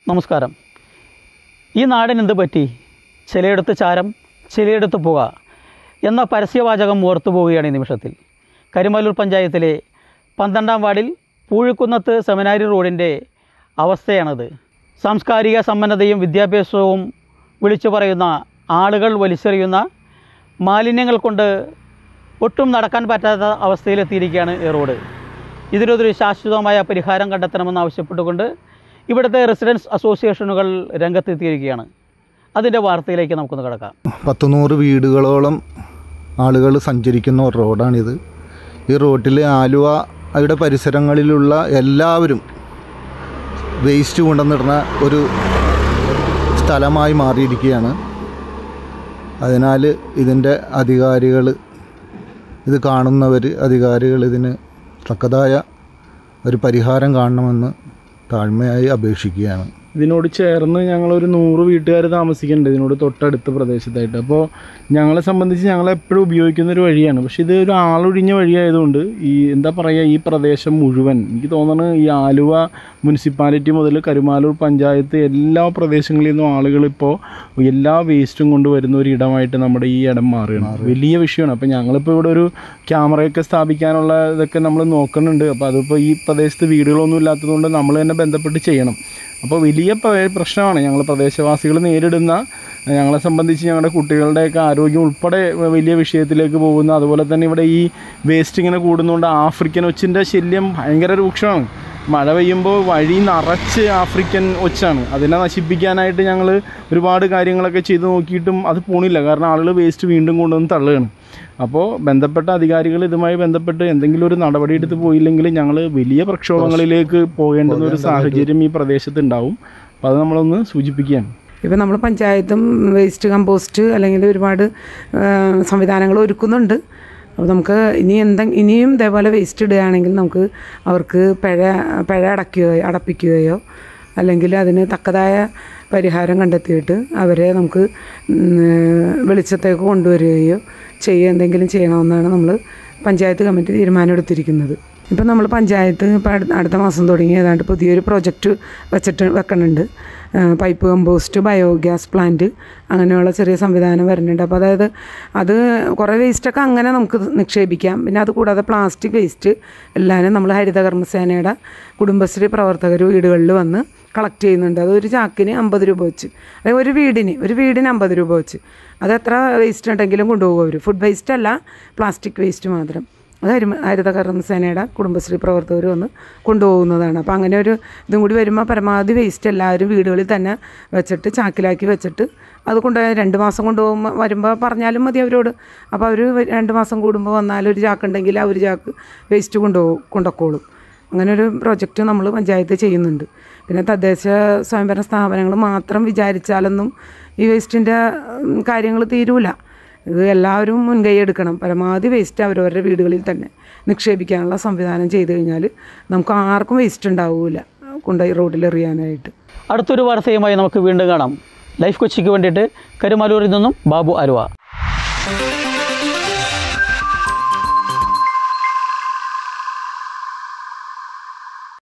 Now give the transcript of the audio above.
നമസ്കാരം ഈ നാടിന് എന്ത് പറ്റി ചിലയിടത്ത് ചാരം ചിലയിടത്ത് പുക എന്ന പരസ്യവാചകം ഓർത്തു പോവുകയാണ് ഈ നിമിഷത്തിൽ കരിമല്ലൂർ പഞ്ചായത്തിലെ പന്ത്രണ്ടാം വാർഡിൽ പൂഴിക്കുന്നത്ത് സെമിനാരി റോഡിൻ്റെ അവസ്ഥയാണത് സാംസ്കാരിക സമ്പന്നതയും വിദ്യാഭ്യാസവും വിളിച്ചു പറയുന്ന ആളുകൾ വലിച്ചെറിയുന്ന മാലിന്യങ്ങൾ കൊണ്ട് ഒട്ടും നടക്കാൻ പറ്റാത്ത അവസ്ഥയിലെത്തിയിരിക്കുകയാണ് ഈ റോഡ് ഇതിനൊരു ശാശ്വതമായ പരിഹാരം കണ്ടെത്തണമെന്ന് ആവശ്യപ്പെട്ടുകൊണ്ട് ഇവിടുത്തെ റെസിഡൻസ് അസോസിയേഷനുകൾ രംഗത്തെത്തിയിരിക്കുകയാണ് അതിൻ്റെ വാർത്തയിലേക്ക് നമുക്കൊന്ന് കിടക്കാം പത്ത് നൂറ് വീടുകളോളം ആളുകൾ സഞ്ചരിക്കുന്ന ഒരു റോഡാണിത് ഈ റോട്ടിൽ ആലുവയുടെ പരിസരങ്ങളിലുള്ള എല്ലാവരും വേസ്റ്റ് കൊണ്ടുവന്നിടുന്ന ഒരു സ്ഥലമായി മാറിയിരിക്കുകയാണ് അതിനാൽ ഇതിൻ്റെ അധികാരികൾ ഇത് കാണുന്നവർ അധികാരികൾ ഇതിന് തക്കതായ ഒരു പരിഹാരം കാണണമെന്ന് താഴ്മയായി അപേക്ഷിക്കുകയാണ് ഇതിനോട് ചേർന്ന് ഞങ്ങളൊരു നൂറ് വീട്ടുകാർ താമസിക്കുന്നുണ്ട് ഇതിനോട് തൊട്ടടുത്ത പ്രദേശത്തായിട്ട് അപ്പോൾ ഞങ്ങളെ സംബന്ധിച്ച് ഞങ്ങൾ എപ്പോഴും ഉപയോഗിക്കുന്ന ഒരു വഴിയാണ് പക്ഷേ ഇത് ഒരു ആളൊഴിഞ്ഞ വഴിയായതുകൊണ്ട് ഈ എന്താ പറയുക ഈ പ്രദേശം മുഴുവൻ എനിക്ക് തോന്നുന്നു ഈ ആലുവ മുനിസിപ്പാലിറ്റി മുതൽ കരുമാലൂർ പഞ്ചായത്ത് എല്ലാ പ്രദേശങ്ങളിൽ നിന്നും ആളുകൾ ഇപ്പോൾ എല്ലാ വേസ്റ്റും കൊണ്ട് വരുന്ന ഒരു ഇടമായിട്ട് നമ്മുടെ ഈ ഇടം മാറുകയാണ് വലിയ വിഷയമാണ് അപ്പോൾ ഞങ്ങളിപ്പോൾ ഇവിടെ ഒരു ക്യാമറയൊക്കെ സ്ഥാപിക്കാനുള്ള ഇതൊക്കെ നമ്മൾ നോക്കുന്നുണ്ട് അപ്പോൾ അതിപ്പോൾ ഈ പ്രദേശത്ത് വീടുകളൊന്നും ഇല്ലാത്തതുകൊണ്ട് നമ്മൾ തന്നെ ബന്ധപ്പെട്ട് ചെയ്യണം അപ്പോൾ വലിയ പ്ര- പ്രശ്നമാണ് ഞങ്ങൾ പ്രദേശവാസികൾ നേരിടുന്ന ഞങ്ങളെ സംബന്ധിച്ച് ഞങ്ങളുടെ കുട്ടികളുടെയൊക്കെ ആരോഗ്യം ഉൾപ്പെടെ വലിയ വിഷയത്തിലേക്ക് പോകുന്ന അതുപോലെ തന്നെ ഇവിടെ ഈ വേസ്റ്റ് ഇങ്ങനെ കൂടുന്നതുകൊണ്ട് ആഫ്രിക്കൻ ഒച്ചിൻ്റെ ശല്യം ഭയങ്കര രൂക്ഷമാണ് മഴ പെയ്യുമ്പോൾ വഴി നിറച്ച് ആഫ്രിക്കൻ ഒച്ചാണ് അതിനെ നശിപ്പിക്കാനായിട്ട് ഞങ്ങൾ ഒരുപാട് കാര്യങ്ങളൊക്കെ ചെയ്ത് നോക്കിയിട്ടും അത് പോണില്ല കാരണം ആളുകൾ വേസ്റ്റ് വീണ്ടും കൊണ്ടുവന്ന് തള്ളുകയാണ് അപ്പോൾ ബന്ധപ്പെട്ട അധികാരികൾ ഇതുമായി ബന്ധപ്പെട്ട് എന്തെങ്കിലും ഒരു നടപടി എടുത്ത് പോയില്ലെങ്കിൽ ഞങ്ങൾ വലിയ പ്രക്ഷോഭങ്ങളിലേക്ക് പോകേണ്ടുന്ന ഒരു സാഹചര്യം ഈ പ്രദേശത്ത് ഉണ്ടാവും അപ്പോൾ അത് നമ്മളൊന്ന് സൂചിപ്പിക്കുകയാണ് ഇപ്പം നമ്മൾ പഞ്ചായത്തും വേസ്റ്റ് കമ്പോസ്റ്റ് അല്ലെങ്കിൽ ഒരുപാട് സംവിധാനങ്ങൾ ഒരുക്കുന്നുണ്ട് അപ്പോൾ നമുക്ക് ഇനി എന്തെ ഇനിയും ഇതേപോലെ വേസ്റ്റ് ഇടുകയാണെങ്കിൽ നമുക്ക് അവർക്ക് പിഴ പിഴ അടയ്ക്കുകയോ അടപ്പിക്കുകയോ അല്ലെങ്കിൽ അതിന് തക്കതായ പരിഹാരം കണ്ടെത്തിയിട്ട് അവരെ നമുക്ക് ഉം, വെളിച്ചത്തേക്ക് കൊണ്ടുവരികയോ ചെയ്യുക എന്തെങ്കിലും ചെയ്യണമെന്നാണ് നമ്മൾ പഞ്ചായത്ത് കമ്മിറ്റി തീരുമാനമെടുത്തിരിക്കുന്നത് ഇപ്പം നമ്മൾ പഞ്ചായത്ത് ഇപ്പം അടുത്ത അടുത്ത മാസം തുടങ്ങി ഏതാണ്ട് പുതിയൊരു പ്രൊജക്റ്റ് വെച്ചിട്ട് വെക്കുന്നുണ്ട് ആ, പൈപ്പ് കമ്പോസ്റ്റ് ബയോഗ്യാസ് പ്ലാന്റ് അങ്ങനെയുള്ള ചെറിയ സംവിധാനം വരുന്നുണ്ട് അപ്പോൾ അതായത് അത് കുറേ വേസ്റ്റൊക്കെ അങ്ങനെ നമുക്ക് നിക്ഷേപിക്കാം പിന്നെ അത് കൂടാതെ പ്ലാസ്റ്റിക് വേസ്റ്റ് എല്ലാവരും നമ്മൾ ഹരിതകർമ്മസേനയുടെ കുടുംബശ്രീ പ്രവർത്തകർ വീടുകളിൽ വന്ന് കളക്ട് ചെയ്യുന്നുണ്ട് അത് ഒരു ചാക്കിന് അമ്പത് രൂപ വെച്ച് അതായത് ഒരു വീടിന് ഒരു വീടിന് അമ്പത് രൂപ വെച്ച് അത് എത്ര വേസ്റ്റ് ഉണ്ടെങ്കിലും കൊണ്ടുപോകും അവർ ഫുഡ് വേസ്റ്റ് അല്ല പ്ലാസ്റ്റിക് വേസ്റ്റ് മാത്രം അത് ഹരിമ ഹരിത കർമ്മസേനയുടെ കുടുംബശ്രീ പ്രവർത്തകർ വന്ന് കൊണ്ടുപോകുന്നതാണ് അപ്പോൾ അങ്ങനെ ഒരു ഇതും കൂടി വരുമ്പോൾ പരമാവധി വേസ്റ്റ് എല്ലാവരും വീടുകളിൽ തന്നെ വെച്ചിട്ട് ചാക്കിലാക്കി വെച്ചിട്ട് അത് കൊണ്ട് രണ്ട് മാസം കൊണ്ടുപോകുമ്പോൾ വരുമ്പോൾ പറഞ്ഞാലും മതി അവരോട് അപ്പോൾ അവർ രണ്ട് മാസം കൂടുമ്പോൾ വന്നാൽ ഒരു ചാക്കുണ്ടെങ്കിൽ ആ ഒരു ചാക്ക് വേസ്റ്റ് കൊണ്ടുപോകും കൊണ്ടുപോക്കോളും അങ്ങനെ ഒരു പ്രോജക്റ്റ് നമ്മൾ പഞ്ചായത്ത് ചെയ്യുന്നുണ്ട് പിന്നെ തദ്ദേശ സ്വയംഭരണ സ്ഥാപനങ്ങൾ മാത്രം വിചാരിച്ചാലൊന്നും ഈ വേസ്റ്റിൻ്റെ കാര്യങ്ങൾ തീരൂല ഇത് എല്ലാവരും മുൻകൈ എടുക്കണം പരമാവധി വേസ്റ്റ് അവരവരുടെ വീടുകളിൽ തന്നെ നിക്ഷേപിക്കാനുള്ള സംവിധാനം ചെയ്തു കഴിഞ്ഞാൽ നമുക്ക് ആർക്കും വേസ്റ്റ് ഉണ്ടാവില്ല കൊണ്ടുപോയി റോഡിൽ എറിയാനായിട്ട് അടുത്തൊരു വാർത്തയുമായി നമുക്ക് വീണ്ടും കാണാം ലൈഫ് കൊച്ചിക്ക് വേണ്ടിയിട്ട് കരുമാലൂരിൽ നിന്നും ബാബു അരുവ